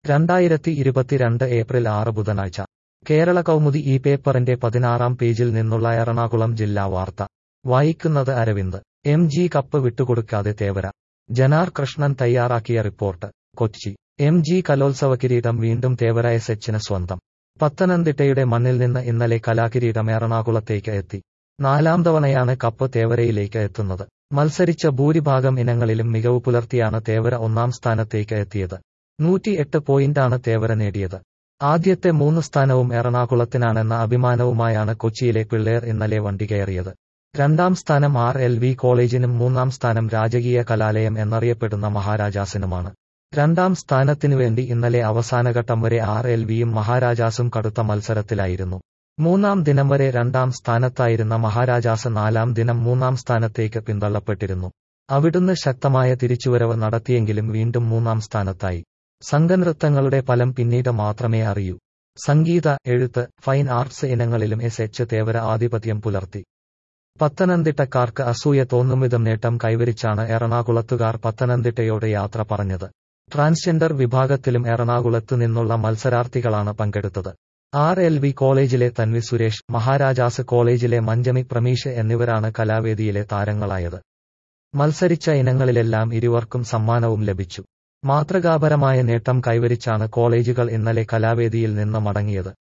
രണ്ടായിരത്തി ഇരുപത്തിരണ്ട് ഏപ്രിൽ ആറ് ബുധനാഴ്ച കേരള കൗമുദി ഈ പേപ്പറിന്റെ പതിനാറാം പേജിൽ നിന്നുള്ള എറണാകുളം ജില്ലാ വാർത്ത വായിക്കുന്നത് അരവിന്ദ് എം ജി കപ്പ് വിട്ടുകൊടുക്കാതെ തേവര ജനാർ കൃഷ്ണൻ തയ്യാറാക്കിയ റിപ്പോർട്ട് കൊച്ചി എം ജി കലോത്സവ കിരീടം വീണ്ടും തേവര എസ് എച്ചിന് സ്വന്തം പത്തനംതിട്ടയുടെ മണ്ണിൽ നിന്ന് ഇന്നലെ കലാകിരീടം എറണാകുളത്തേക്ക് എത്തി നാലാം തവണയാണ് കപ്പ് തേവരയിലേക്ക് എത്തുന്നത് മത്സരിച്ച ഭൂരിഭാഗം ഇനങ്ങളിലും മികവ് പുലർത്തിയാണ് തേവര ഒന്നാം സ്ഥാനത്തേക്ക് എത്തിയത് നൂറ്റിയെട്ട് പോയിന്റാണ് തേവര നേടിയത് ആദ്യത്തെ മൂന്ന് സ്ഥാനവും എറണാകുളത്തിനാണെന്ന അഭിമാനവുമായാണ് കൊച്ചിയിലെ പിള്ളേർ ഇന്നലെ വണ്ടി കയറിയത് രണ്ടാം സ്ഥാനം ആർ എൽ വി കോളേജിനും മൂന്നാം സ്ഥാനം രാജകീയ കലാലയം എന്നറിയപ്പെടുന്ന മഹാരാജാസിനുമാണ് രണ്ടാം സ്ഥാനത്തിനുവേണ്ടി ഇന്നലെ അവസാനഘട്ടം വരെ ആർ എൽ വിയും മഹാരാജാസും കടുത്ത മത്സരത്തിലായിരുന്നു മൂന്നാം ദിനം വരെ രണ്ടാം സ്ഥാനത്തായിരുന്ന മഹാരാജാസ് നാലാം ദിനം മൂന്നാം സ്ഥാനത്തേക്ക് പിന്തള്ളപ്പെട്ടിരുന്നു അവിടുന്ന് ശക്തമായ തിരിച്ചുവരവ് നടത്തിയെങ്കിലും വീണ്ടും മൂന്നാം സ്ഥാനത്തായി സംഘനൃത്തങ്ങളുടെ ഫലം പിന്നീട് മാത്രമേ അറിയൂ സംഗീത എഴുത്ത് ഫൈൻ ആർട്സ് ഇനങ്ങളിലും എസ് എച്ച് തേവര ആധിപത്യം പുലർത്തി പത്തനംതിട്ടക്കാർക്ക് അസൂയ തോന്നുംവിധം നേട്ടം കൈവരിച്ചാണ് എറണാകുളത്തുകാർ പത്തനംതിട്ടയോട് യാത്ര പറഞ്ഞത് ട്രാൻസ്ജെൻഡർ വിഭാഗത്തിലും എറണാകുളത്തു നിന്നുള്ള മത്സരാർത്ഥികളാണ് പങ്കെടുത്തത് ആർ എൽ വി കോളേജിലെ തൻവി സുരേഷ് മഹാരാജാസ് കോളേജിലെ മഞ്ചമി പ്രമീഷ് എന്നിവരാണ് കലാവേദിയിലെ താരങ്ങളായത് മത്സരിച്ച ഇനങ്ങളിലെല്ലാം ഇരുവർക്കും സമ്മാനവും ലഭിച്ചു മാതൃകാപരമായ നേട്ടം കൈവരിച്ചാണ് കോളേജുകൾ ഇന്നലെ കലാവേദിയിൽ നിന്ന് മടങ്ങിയത്